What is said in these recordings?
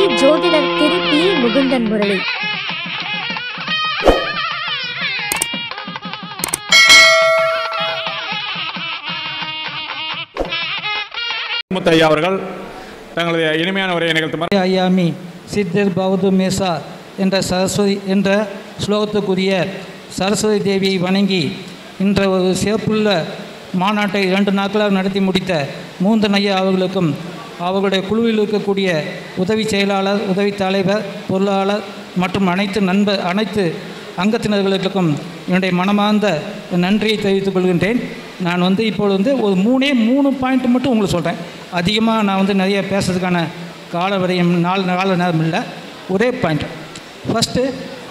ஜோதிடர் திரு பி முகுந்தன் முரளி முத்தையா அவர்கள் தங்களது இனிமையான உரையை நிகழ்த்துமாறு ஐயாமி சித்தர் பௌது மேசா என்ற சரஸ்வதி என்ற ஸ்லோகத்துக்குரிய சரஸ்வதி தேவியை வணங்கி இன்ற ஒரு சிறப்புள்ள மாநாட்டை இரண்டு நாட்களாக நடத்தி முடித்த மூந்தன் ஐயா அவர்களுக்கும் அவர்களுடைய குழுவில் இருக்கக்கூடிய உதவி செயலாளர் உதவி தலைவர் பொருளாளர் மற்றும் அனைத்து நண்பர் அனைத்து அங்கத்தினர்களுக்கும் என்னுடைய மனமார்ந்த நன்றியை தெரிவித்துக் கொள்கின்றேன் நான் வந்து இப்பொழுது வந்து ஒரு மூணே மூணு பாயிண்ட் மட்டும் உங்களுக்கு சொல்கிறேன் அதிகமாக நான் வந்து நிறைய பேசுறதுக்கான கால வரையும் நாலு கால நேரம் இல்லை ஒரே பாயிண்ட் ஃபஸ்ட்டு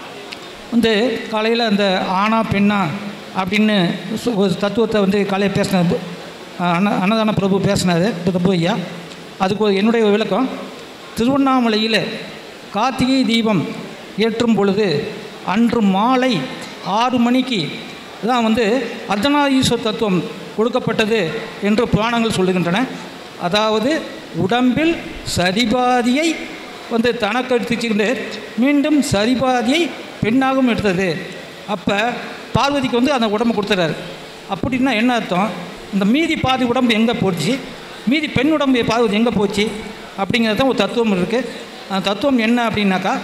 வந்து காலையில் அந்த ஆணா பெண்ணா அப்படின்னு சு- ஒரு தத்துவத்தை வந்து காலையில் பேசினார் அன்ன அன்னதான பிரபு பேசினார் பிரபு ஐயா அதுக்கு ஒரு என்னுடைய விளக்கம் திருவண்ணாமலையில் கார்த்திகை தீபம் ஏற்றும் பொழுது அன்று மாலை ஆறு மணிக்கு தான் வந்து அர்த்தநாதீஸ்வர தத்துவம் கொடுக்கப்பட்டது என்று புராணங்கள் சொல்லுகின்றன அதாவது உடம்பில் சரிபாதியை வந்து தனக்கு எடுத்துச்சுக்கிட்டு மீண்டும் சரிபாதியை பெண்ணாகவும் எடுத்தது அப்போ பார்வதிக்கு வந்து அந்த உடம்பு கொடுத்துறாரு அப்படின்னா என்ன அர்த்தம் இந்த மீதி பாதி உடம்பு எங்கே போச்சு மீதி பெண் உடம்பு பார்வதி எங்கே போச்சு அப்படிங்கிறது தான் ஒரு தத்துவம் இருக்குது அந்த தத்துவம் என்ன அப்படின்னாக்கா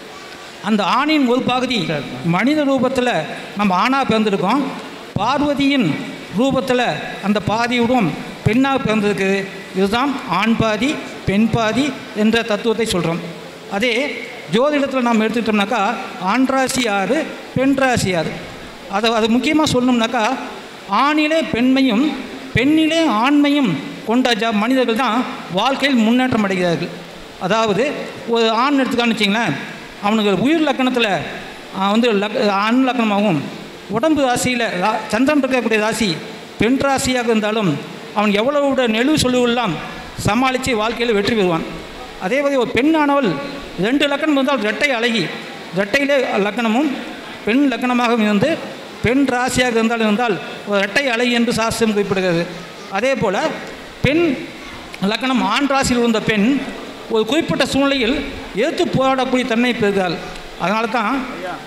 அந்த ஆணின் ஒரு பகுதி மனித ரூபத்தில் நம்ம ஆணாக பிறந்திருக்கோம் பார்வதியின் ரூபத்தில் அந்த பாதி உருவம் பெண்ணாக பிறந்திருக்கு இதுதான் ஆண் பாதி பெண் பாதி என்ற தத்துவத்தை சொல்கிறோம் அதே ஜோதிடத்தில் நாம் எடுத்துக்கிட்டோம்னாக்கா ஆண் ராசி ஆறு பெண் ராசி ஆறு அதை அது முக்கியமாக சொல்லணும்னாக்கா ஆணிலே பெண்மையும் பெண்ணிலே ஆண்மையும் கொண்ட ஜ மனிதர்கள் தான் வாழ்க்கையில் முன்னேற்றம் அடைகிறார்கள் அதாவது ஒரு ஆண் எடுத்துக்கான்னு வச்சிங்களேன் அவனுக்கு உயிர் லக்கணத்தில் வந்து லக் ஆண் லக்கணமாகவும் உடம்பு ராசியில் ரா- சந்திரன் இருக்கக்கூடிய ராசி பெண் ராசியாக இருந்தாலும் அவன் எவ்வளவு நெளிவு சொல்லுவெல்லாம் சமாளித்து வாழ்க்கையில் வெற்றி பெறுவான் அதே மாதிரி ஒரு பெண்ணானவள் ரெண்டு லக்கணம் இருந்தால் இரட்டை அழகி இரட்டையிலே லக்கணமும் பெண் லக்கணமாக இருந்து பெண் ராசியாக இருந்தால் இருந்தால் ஒரு இரட்டை அழகி என்று சாஸ்திரம் குறிப்பிடுகிறது அதே போல் பெண் லக்கணம் ஆண் ராசியில் இருந்த பெண் ஒரு குறிப்பிட்ட சூழ்நிலையில் எதிர்த்து போராடக்கூடிய தன்மை பெறுகிறாள் அதனால தான்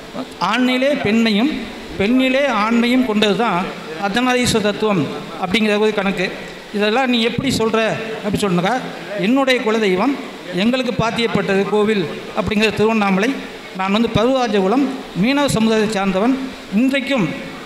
ஆணிலே பெண்மையும் பெண்ணிலே ஆண்மையும் கொண்டது தான் அர்த்தநாதீஸ்வர தத்துவம் அப்படிங்கிற ஒரு கணக்கு இதெல்லாம் நீ எப்படி சொல்கிற அப்படி சொன்னாக்கா என்னுடைய குலதெய்வம் எங்களுக்கு பாத்தியப்பட்டது கோவில் அப்படிங்கிற திருவண்ணாமலை நான் வந்து பருவாஜகுலம் மீனவ சமுதாயத்தை சார்ந்தவன் இன்றைக்கும்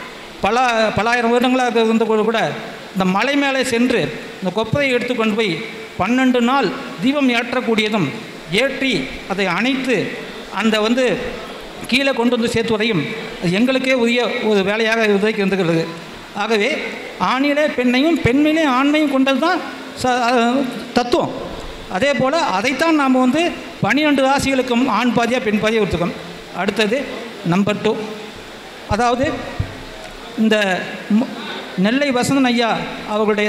பல பலாயிரம் வருடங்களாக இருந்த போது கூட இந்த மலை மேலே சென்று இந்த கொப்பரையை எடுத்து கொண்டு போய் பன்னெண்டு நாள் தீபம் ஏற்றக்கூடியதும் ஏற்றி அதை அணைத்து அந்த வந்து கீழே கொண்டு வந்து சேர்த்துவதையும் அது எங்களுக்கே உரிய ஒரு வேலையாக உதவிக்கு இருந்துகிறது ஆகவே ஆணிலே பெண்ணையும் பெண்ணிலே ஆண்மையும் கொண்டது தான் ச அஹ் தத்துவம் அதே போல் அதைத்தான் நாம் வந்து பன்னிரெண்டு ராசிகளுக்கும் ஆண் பாதியாக பெண் பாதியாக கொடுத்துருக்கோம் அடுத்தது நம்பர் டூ அதாவது இந்த மு- நெல்லை வசந்தன் ஐயா அவர்களுடைய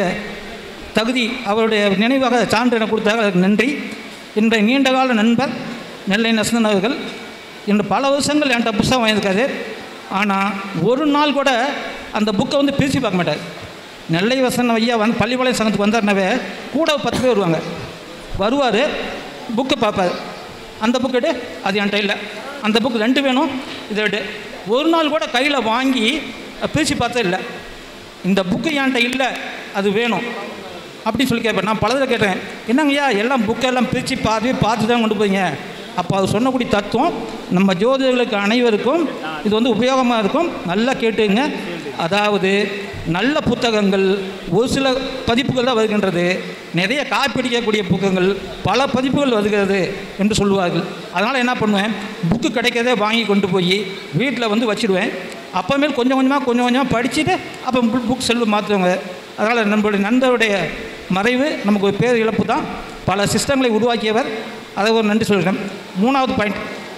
தகுதி அவருடைய நினைவாக சான்று எனக்கு கொடுத்தாங்க அதுக்கு நன்றி இன்றைய நீண்டகால நண்பர் நெல்லை நசந்தன் அவர்கள் இன்று பல வருஷங்கள் என்கிட்ட புஸ்தகம் வாங்கியிருக்காரு ஆனால் ஒரு நாள் கூட அந்த புக்கை வந்து பிரித்து பார்க்க மாட்டார் நெல்லை வசந்தன் ஐயா வந்து பள்ளிப்பாளையம் சங்கத்துக்கு வந்தாருனாவே கூட ஒரு பத்து பேர் வருவாங்க வருவார் புக்கை பார்ப்பார் அந்த புக் எடு அது என்கிட்ட இல்லை அந்த புக் ரெண்டு வேணும் இதை எடு ஒரு நாள் கூட கையில் வாங்கி பிரித்து பார்த்தது இல்லை இந்த புக்கு என்கிட்ட இல்லை அது வேணும் அப்படின்னு சொல்லி கேட்பேன் நான் பலதில் கேட்டேன் என்னங்கய்யா எல்லாம் புக்கெல்லாம் பிரித்து பார்த்து பார்த்து தான் கொண்டு போறீங்க அப்போ அது சொன்னக்கூடிய தத்துவம் நம்ம ஜோதிடர்களுக்கு அனைவருக்கும் இது வந்து உபயோகமாக இருக்கும் நல்லா கேட்டுங்க அதாவது நல்ல புத்தகங்கள் ஒரு சில பதிப்புகள் தான் வருகின்றது நிறைய காப்பிடிக்கக்கூடிய புத்தகங்கள் பல பதிப்புகள் வருகிறது என்று சொல்லுவார்கள் அதனால் என்ன பண்ணுவேன் புக்கு கிடைக்கிறதே வாங்கி கொண்டு போய் வீட்டில் வந்து வச்சுடுவேன் அப்போமேல் கொஞ்சம் கொஞ்சமாக கொஞ்சம் கொஞ்சமாக படிச்சுட்டு அப்போ புக் செல்லு மாற்றுவாங்க அதனால் நம்மளுடைய நண்பருடைய மறைவு நமக்கு ஒரு பேர் இழப்பு தான் பல சிஸ்டங்களை உருவாக்கியவர் அதை ஒரு நன்றி சொல்கிறேன் மூணாவது பாயிண்ட்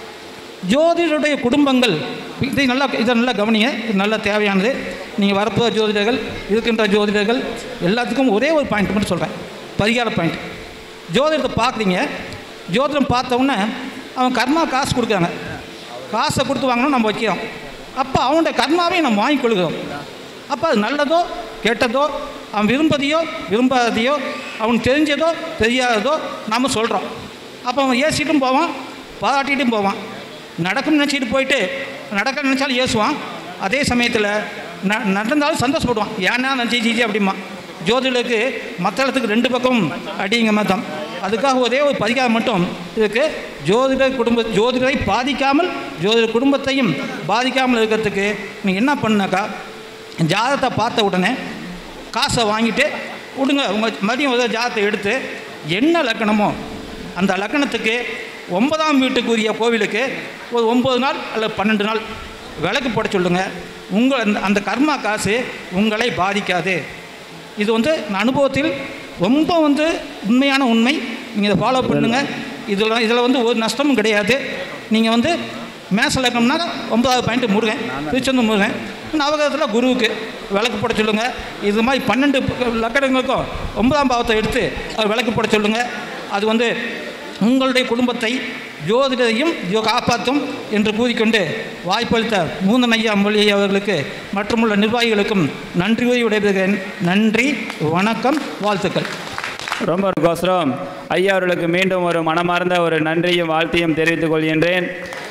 ஜோதிடருடைய குடும்பங்கள் இதை நல்லா இதை நல்லா கவனிங்க இது நல்லா தேவையானது நீங்கள் வரப்போகிற ஜோதிடர்கள் இருக்கின்ற ஜோதிடர்கள் எல்லாத்துக்கும் ஒரே ஒரு பாயிண்ட் மட்டும் சொல்கிறேன் பரிகார பாயிண்ட் ஜோதிடத்தை பார்க்குறீங்க ஜோதிடம் பார்த்த உடனே அவன் கர்மா காசு கொடுக்குறாங்க காசை கொடுத்து வாங்கணும் நம்ம வைக்கிறோம் அப்போ அவனுடைய கர்மாவையும் நம்ம வாங்கி கொள்கிறோம் அப்போ அது நல்லதோ கெட்டதோ அவன் விரும்பதையோ விரும்பாததையோ அவனுக்கு தெரிஞ்சதோ தெரியாததோ நாம் சொல்கிறோம் அப்போ அவன் ஏசிட்டும் போவான் பாராட்டிட்டும் போவான் நடக்கும்னு நினச்சிட்டு போயிட்டு நடக்க நினச்சாலும் ஏசுவான் அதே சமயத்தில் ந நடந்தாலும் சந்தோஷப்படுவான் ஏன்னா நினச்சி ஜிஜி அப்படிமா ஜோதிடருக்கு மத்தளத்துக்கு ரெண்டு பக்கம் அடிங்க மதம் அதுக்காக ஒரே ஒரு பதிகாரம் மட்டும் இதுக்கு ஜோதிட குடும்ப ஜோதிடரை பாதிக்காமல் ஜோதிட குடும்பத்தையும் பாதிக்காமல் இருக்கிறதுக்கு நீங்கள் என்ன பண்ணுனாக்கா ஜாதகத்தை பார்த்த உடனே காசை வாங்கிட்டு விடுங்க உங்கள் மதியம் ஒரு ஜாதகத்தை எடுத்து என்ன லக்கணமோ அந்த லக்கணத்துக்கு ஒன்பதாம் வீட்டுக்குரிய கோவிலுக்கு ஒரு ஒம்பது நாள் அல்லது பன்னெண்டு நாள் விளக்கு போட சொல்லுங்க உங்கள் அந்த அந்த கர்மா காசு உங்களை பாதிக்காது இது வந்து நான் அனுபவத்தில் ரொம்ப வந்து உண்மையான உண்மை நீங்கள் இதை ஃபாலோ பண்ணுங்கள் இதில் இதில் வந்து ஒரு நஷ்டமும் கிடையாது நீங்கள் வந்து மேச லக்கணம்னா ஒன்பதாவது பாயிண்ட் முருகன் திருச்செந்தூர் முருகன் நவகிரகத்தில் குருவுக்கு விளக்கு போட சொல்லுங்கள் இது மாதிரி பன்னெண்டு லக்கணங்களுக்கும் ஒன்பதாம் பாவத்தை எடுத்து அது விளக்கு போட சொல்லுங்கள் அது வந்து உங்களுடைய குடும்பத்தை ஜோதிடரையும் ஜோ காப்பாற்றும் என்று கூறிக்கொண்டு வாய்ப்பளித்த மூந்தன் ஐயா மொழி அவர்களுக்கு மற்றுமுள்ள நிர்வாகிகளுக்கும் நன்றி கூறி விடைபெறுகிறேன் நன்றி வணக்கம் வாழ்த்துக்கள் ரொம்ப கோசரம் ஐயா அவர்களுக்கு மீண்டும் ஒரு மனமார்ந்த ஒரு நன்றியும் வாழ்த்தையும் தெரிவித்துக் கொள்கின்றேன்